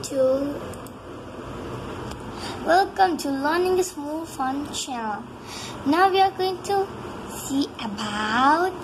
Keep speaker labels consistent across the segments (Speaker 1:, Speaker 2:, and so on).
Speaker 1: to welcome to Learning is More Fun channel. Now we are going to see about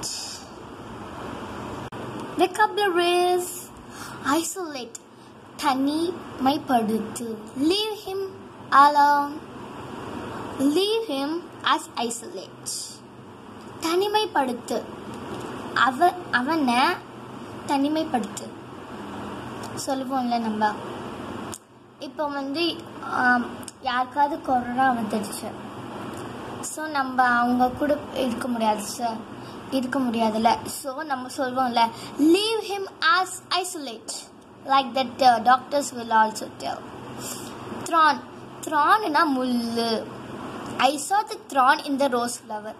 Speaker 1: vocabularies. Isolate. தனிமைப்படுத்து leave him alone leave him as isolate தனிமைப்படுத்து அவ அவனை தனிமைப்படுத்து சொல்லுவோம்ல நம்ம இப்போ வந்து ஆம், யாருக்காவது கொரோனா வந்துடுச்சு ஸோ நம்ம அவங்க கூட இருக்க முடியாது சார் இருக்க முடியாதுல்ல ஸோ நம்ம சொல்வோம்ல leave him as isolate like that doctors will also tell thorn த்ரான்னா முள்ளு I saw the thorn in the rose flower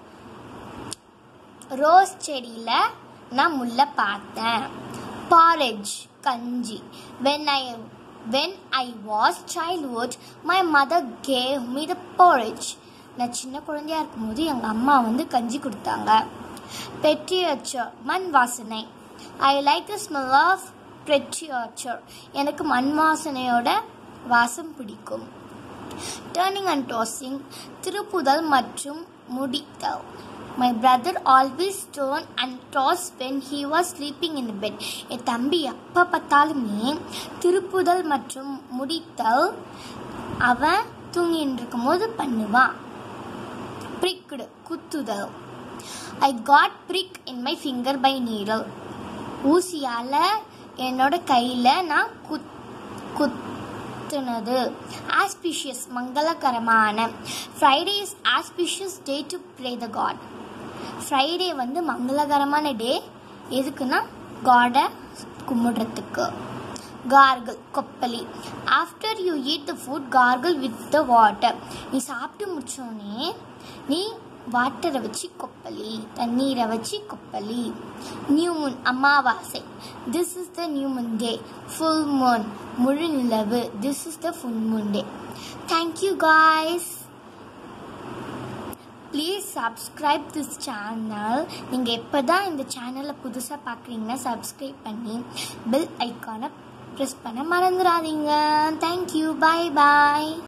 Speaker 1: rose செடியில் நான் முல்லை பார்த்தேன் பாரேஜ் கஞ்சி when I when I was childhood my mother gave me the porridge நான் சின்ன குழந்தையா இருக்கும்போது எங்கள் அம்மா வந்து கஞ்சி கொடுத்தாங்க பெட்ரியாச்சர் மண் வாசனை I like the smell of petrichor எனக்கு மண் வாசனையோட வாசம் பிடிக்கும் டேர்னிங் அண்ட் டாஸிங் திருப்புதல் மற்றும் முடித்தல் my brother always turn and toss when he was sleeping in bed என் தம்பி எப்போ பார்த்தாலுமே திருப்புதல் மற்றும் முடித்தல் அவன் தூங்கின்னு இருக்கும்போது பண்ணுவான் பிரிக்குடு குத்துதல் I got prick in my finger by needle ஊசியால் என்னோட கையில் நான் குத் குத்துனது ஆஸ்பிஷியஸ் மங்களகரமான Friday is auspicious day to pray the god Friday வந்து மங்களகரமான டே எதுக்குன்னா காடை கும்பிடுறதுக்கு கார்கிள் கொப்பளி after you eat the food gargle with the water நீ சாப்பிட்டு முடிச்சோடனே நீ வாட்டரை வச்சு கொப்பளி தண்ணீரை வச்சு கொப்பளி நியூ மூன் அமாவாசை this is the new moon day full moon முழு நிலவு this is the full moon day thank you guys please subscribe this channel நீங்கள் எப்போ தான் இந்த சேனலை புதுசாக பார்க்குறீங்கன்னா சப்ஸ்கிரைப் பண்ணி பெல் ஐக்கானை ப்ரெஸ் பண்ண மறந்துடாதீங்க தேங்க்யூ பாய் பாய்